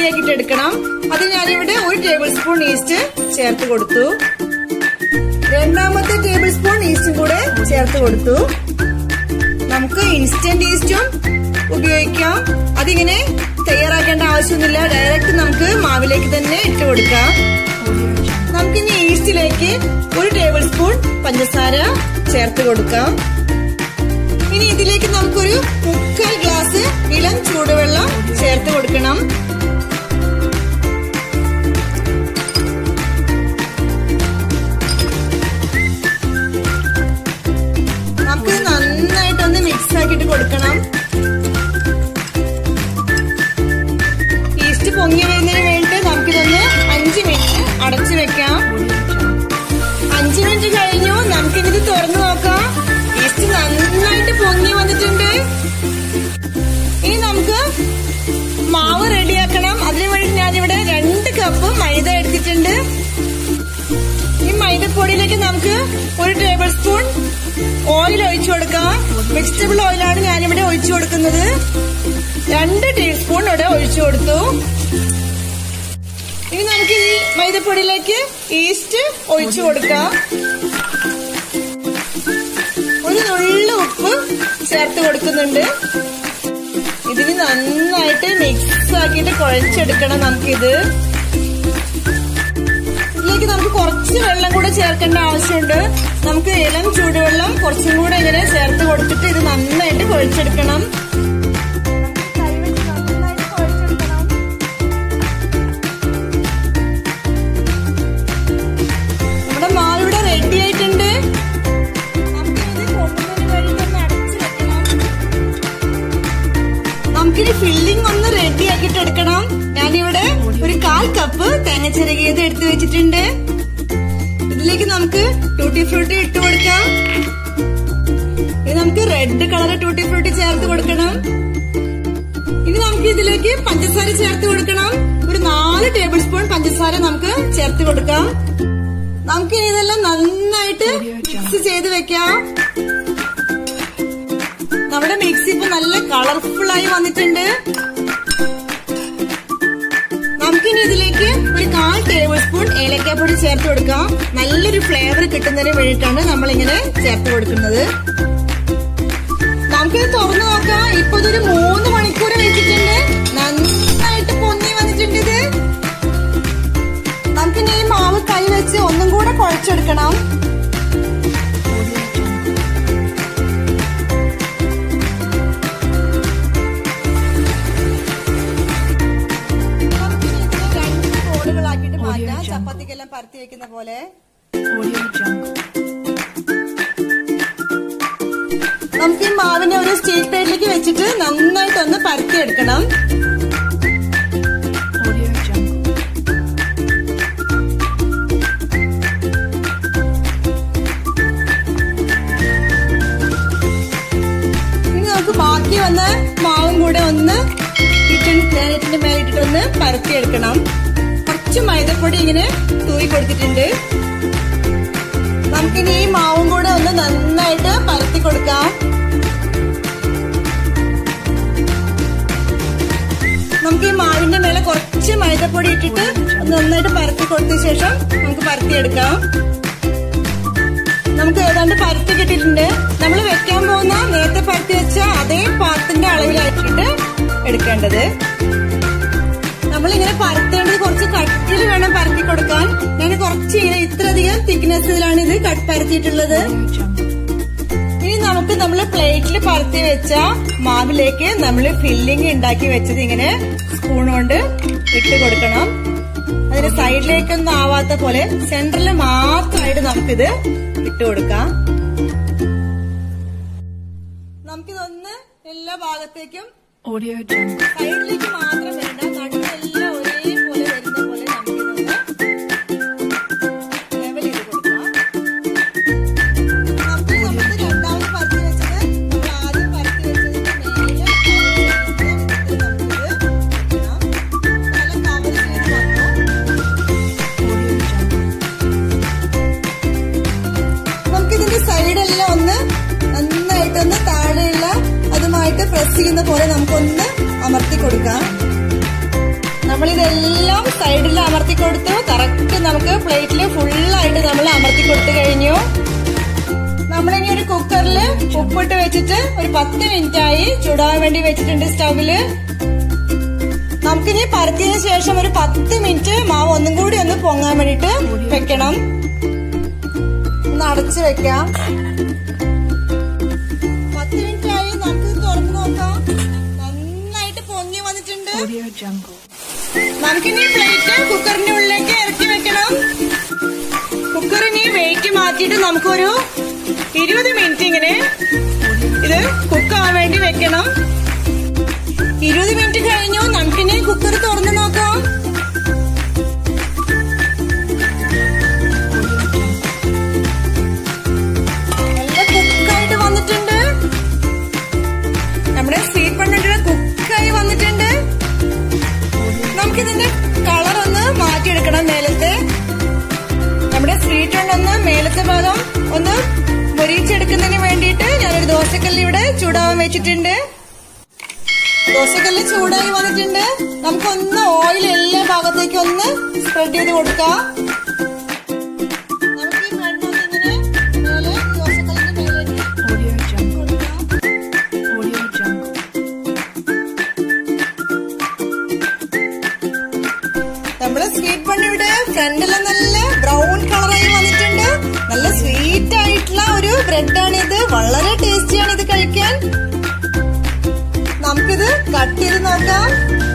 റെഡിയാക്കിയിട്ട് എടുക്കണം അത് ഞാനിവിടെ ഒരു ടേബിൾ സ്പൂൺ ഈസ്റ്റ് ചേർത്ത് കൊടുത്തു രണ്ടാമത്തെ ടേബിൾ സ്പൂൺ ഈസ്റ്റും കൂടെ ചേർത്ത് കൊടുത്തു നമുക്ക് ഇൻസ്റ്റന്റ് ഈസ്റ്റും ഉപയോഗിക്കാം അതിങ്ങനെ തയ്യാറാക്കേണ്ട ആവശ്യമൊന്നുമില്ല ഡയറക്റ്റ് നമുക്ക് മാവിലേക്ക് തന്നെ ഇട്ട് കൊടുക്കാം നമുക്കിനി ഈസ്റ്റിലേക്ക് ഒരു ടേബിൾ സ്പൂൺ പഞ്ചസാര ചേർത്ത് കൊടുക്കാം ഇനി ഇതിലേക്ക് നമുക്കൊരു മുക്കാൽ ഗ്ലാസ് ഇളം ചൂടുവെള്ളം ചേർത്ത് കൊടുക്കണം നമുക്ക് നന്നായിട്ടൊന്ന് മിക്സ് ആക്കിയിട്ട് കൊടുക്കണം ഈസ്റ്റ് പൊങ്ങി വരുന്നതിന് വേണ്ടിയിട്ട് നമുക്കിതൊന്ന് അഞ്ച് മിനിറ്റ് അടച്ചു വെക്കാം അഞ്ച് മിനിറ്റ് കഴിഞ്ഞു നമുക്കിനിത് തുറന്നു നോക്കാം ഈസ്റ്റ് നന്നായിട്ട് പൊങ്ങി വന്നിട്ടുണ്ട് ഇനി നമുക്ക് മാവ് റെഡിയാക്കണം അതിനു വേണ്ടി ഞാനിവിടെ രണ്ട് കപ്പ് മൈദ എടുത്തിട്ടുണ്ട് ഈ മൈദപ്പൊടിയിലേക്ക് നമുക്ക് ഒരു ടേബിൾ സ്പൂൺ ഓയിൽ ഒഴിച്ചു കൊടുക്കാം വെജിറ്റബിൾ ഓയിലാണ് ഞാനിവിടെ ഒഴിച്ചു കൊടുക്കുന്നത് രണ്ട് ടീസ്പൂൺ ഇവിടെ ഒഴിച്ചു കൊടുത്തു ഇനി നമുക്ക് ഈ മൈദപ്പൊടിയിലേക്ക് ഈസ്റ്റ് ഒഴിച്ചു കൊടുക്കാം ഒരു നുള്ള ഉപ്പ് ചേർത്ത് കൊടുക്കുന്നുണ്ട് ഇതിന് നന്നായിട്ട് മിക്സ് ആക്കിയിട്ട് കുഴച്ചെടുക്കണം നമുക്കിത് ഇതിലേക്ക് നമുക്ക് കുറച്ച് വെള്ളം കൂടെ ചേർക്കേണ്ട ആവശ്യമുണ്ട് നമുക്ക് ഇളം ചൂടുവെള്ളം കുറച്ചും കൂടെ ഇങ്ങനെ ചേർത്ത് കൊടുത്തിട്ട് ഇത് നന്നായിട്ട് കുഴച്ചെടുക്കണം നമ്മുടെ മാവിവിടെ റെഡി ആയിട്ടുണ്ട് നമുക്കിത് പൊങ്ങുന്നതിന് വേണ്ടിയിട്ടൊന്ന് അടച്ചു വെക്കണം നമുക്കിനി ഫില്ലിംഗ് ഒന്ന് റെഡി ആക്കിയിട്ട് എടുക്കണം ഞാനിവിടെ ഒരു കാൽ കപ്പ് തേങ്ങ ചിരകിയത് എടുത്തു വെച്ചിട്ടുണ്ട് ഇതിലേക്ക് നമുക്ക് ടൂട്ടി ഫ്രൂട്ടി ഇട്ട് കൊടുക്കാം ഇനി നമുക്ക് റെഡ് കളർ ടൂട്ടി ഫ്രൂട്ടി ചേർത്ത് കൊടുക്കണം ഇനി നമുക്ക് ഇതിലേക്ക് പഞ്ചസാര ചേർത്ത് കൊടുക്കണം ഒരു നാല് ടേബിൾ സ്പൂൺ പഞ്ചസാര നമുക്ക് ചേർത്ത് കൊടുക്കാം നമുക്ക് ഇതെല്ലാം നന്നായിട്ട് മിക്സ് ചെയ്ത് വെക്കാം നമ്മുടെ മിക്സി ഇപ്പൊ നല്ല കളർഫുൾ ആയി വന്നിട്ടുണ്ട് നമുക്കിനി ഇതിലേക്ക് ഒരു കാൽ ടേബിൾ സ്പൂൺ ഏലക്കാപ്പൊടി ചേർത്ത് കൊടുക്കാം നല്ലൊരു ഫ്ലേവർ കിട്ടുന്നതിന് വേണ്ടിയിട്ടാണ് നമ്മൾ ഇങ്ങനെ ചേർത്ത് കൊടുക്കുന്നത് നമുക്കിത് തുറന്നു നോക്കാം ഇപ്പൊ ഇതൊരു മൂന്ന് മണിക്കൂർ വെച്ചിട്ടുണ്ട് നന്നായിട്ട് പൊന്നി വന്നിട്ടുണ്ട് ഇത് നമുക്കിനി ഈ മാവ് കൈ വെച്ച് ഒന്നും കൂടെ കുഴച്ചെടുക്കണം രണ്ട് കോടുകളാക്കിയിട്ട് മാറ്റാം ചപ്പാത്തിക്കെല്ലാം പരത്തി വെക്കുന്ന പോലെ Audio Jungle. നമുക്ക് ഈ മാവിനെ ഒരു സ്റ്റീൽ പ്ലേറ്റിലേക്ക് വെച്ചിട്ട് നന്നായിട്ടൊന്ന് പരത്തി എടുക്കണം Audio Jungle. ഇനി നമുക്ക് ബാക്കി വന്ന മാവും കൂടെ ഒന്ന് കിച്ചൺ പ്ലേറ്റിന്റെ മേലിട്ടിട്ട് ഒന്ന് പരത്തി എടുക്കണം കുറച്ച് മൈദപ്പൊടി ഇങ്ങനെ തൂയി കൊടുത്തിട്ടുണ്ട് നമുക്കിനി ഈ മാവും കൂടെ ഒന്ന് നന്നായിട്ട് പരത്തി കൊടുക്കാം നമുക്ക് ഈ മാവിന്റെ മേലെ കുറച്ച് മൈദപ്പൊടി ഇട്ടിട്ട് ഒന്ന് നന്നായിട്ട് പരത്തി കൊടുത്ത ശേഷം നമുക്ക് പരത്തിയെടുക്കാം നമുക്ക് ഏതാണ്ട് പരത്തി കിട്ടിയിട്ടുണ്ട് നമ്മൾ വെക്കാൻ പോകുന്ന നേരത്തെ പരത്തി വെച്ച അതേ പാത്രത്തിന്റെ അളവിലാക്കിയിട്ട് എടുക്കേണ്ടത് നമ്മളിങ്ങനെ പരത്തേണ്ടത് കുറച്ച് കട്ടിൽ വേണം പരത്തി കൊടുക്കാൻ ഞാൻ കുറച്ച് ഇങ്ങനെ ഇത്രയധികം തിക്നെസ്സിലാണ് ഇത് കട്ട് പരത്തിയിട്ടുള്ളത് Audio Jungle. ഇനി നമുക്ക് നമ്മൾ പ്ലേറ്റിൽ പരത്തി വെച്ച മാവിലേക്ക് നമ്മൾ ഫില്ലിംഗ് ഉണ്ടാക്കി വെച്ചത് ഇങ്ങനെ സ്പൂൺ കൊണ്ട് ഇട്ട് കൊടുക്കണം അതിന് സൈഡിലേക്കൊന്നും ആവാത്ത പോലെ സെന്ററിൽ മാത്രമായിട്ട് നമുക്കിത് ഇട്ട് കൊടുക്കാം നമുക്കിതൊന്ന് എല്ലാ ഭാഗത്തേക്കും Audio Jungle. സൈഡിലേക്ക് മാത്രം വേണ്ട നടുവെല്ലാം ഒരേപോലെ വരുന്ന പോലെ നമുക്കിതൊന്ന് ലെവൽ ചെയ്ത് കൊടുക്കാം നമുക്ക് നമ്മൾ രണ്ടാമത് പരത്തി വെച്ചത് നമ്മൾ ആദ്യം പരത്തി വെച്ചതിന്റെ മേലെ cover ചെയ്ത് നമുക്കിത് നല്ല കവർ ചെയ്ത് വന്നു Audio Jungle. നമുക്കിതിന്റെ സൈഡെല്ലാം ഒന്ന് നന്നായിട്ടൊന്ന് താഴെയുള്ള അതുമായിട്ട് പ്രസ് ചെയ്യുന്ന പോലെ നമുക്കൊന്ന് അമർത്തി കൊടുക്കാം നമ്മൾ നമ്മളിതെല്ലാം സൈഡിൽ അമർത്തി കൊടുത്തു കറക്റ്റ് നമുക്ക് പ്ലേറ്റിൽ ഫുള്ളായിട്ട് നമ്മൾ അമർത്തി കൊടുത്തു കഴിഞ്ഞു നമ്മളിനി ഒരു കുക്കറിൽ ഉപ്പിട്ട് വെച്ചിട്ട് ഒരു പത്ത് മിനിറ്റ് ആയി ചൂടാൻ വേണ്ടി വെച്ചിട്ടുണ്ട് സ്റ്റവില് നമുക്കിനി പരത്തിയതിനു ശേഷം ഒരു പത്ത് മിനിറ്റ് മാവ് ഒന്നും കൂടി ഒന്ന് പൊങ്ങാൻ വേണ്ടിട്ട് വെക്കണം ഒന്ന് അടച്ചു വെക്കാം പത്ത് മിനിറ്റ് ആയി നമുക്ക് ഇത് തുറന്നു നോക്കാം നന്നായിട്ട് പൊങ്ങി വന്നിട്ടുണ്ട് Audio Jungle. നമുക്കിനി പ്ലേറ്റ് കുക്കറിന്റെ ഉള്ളിലേക്ക് ഇറക്കി വെക്കണം കുക്കറിന് വെയിറ്റ് മാറ്റിയിട്ട് നമുക്കൊരു ഇരുപത് മിനിറ്റ് ഇങ്ങനെ ഇത് കുക്കാവാൻ വേണ്ടി വെക്കണം ഇരുപത് മിനിറ്റ് കഴിഞ്ഞു നമുക്കിനി കുക്കർ തുറന്നു നോക്കാം നല്ല കുക്കായിട്ട് വന്നിട്ടുണ്ട് നമ്മുടെ സ്വീറ്റ് പണ്ടിട്ട് കുക്കായി വന്നിട്ടുണ്ട് നമുക്കിതിന്റെ കളർ ഒന്ന് മാറ്റിയെടുക്കണം മേലത്തെ നമ്മുടെ സ്വീറ്റ് ഉണ്ടൊന്ന് മേലത്തെ ഭാഗം ഒന്ന് പൊരിച്ചെടുക്കുന്നതിന് വേണ്ടിയിട്ട് ഞാനൊരു ദോശക്കല്ല് ഇവിടെ ചൂടാവാൻ വെച്ചിട്ടുണ്ട് ദോശക്കല്ല് ചൂടായി വന്നിട്ടുണ്ട് നമുക്കൊന്ന് ഓയിൽ എല്ലാ ഭാഗത്തേക്കും ഒന്ന് സ്പ്രെഡ് ചെയ്ത് കൊടുക്കാം നമുക്ക് ഈ ബ്രെഡ് ഒന്ന് ഇങ്ങനെ മേലെ ദോശക്കല്ലിന്റെ മേലേക്ക് Audio Jungle. കൊടുക്കാം Audio Jungle. നമ്മുടെ സ്വീറ്റ് ബണ്ണിയുടെ ഫ്രണ്ടിലും നല്ല ബ്രൗൺ കളറായി വന്നിട്ടുണ്ട് നല്ല സ്വീറ്റ് ആയിട്ടുള്ള ഒരു ബ്രെഡാണ് ഇത് വളരെ ടേസ്റ്റിയാണ് ഇത് കഴിക്കാൻ നമുക്കിത് കട്ട് ചെയ്ത് നോക്കാം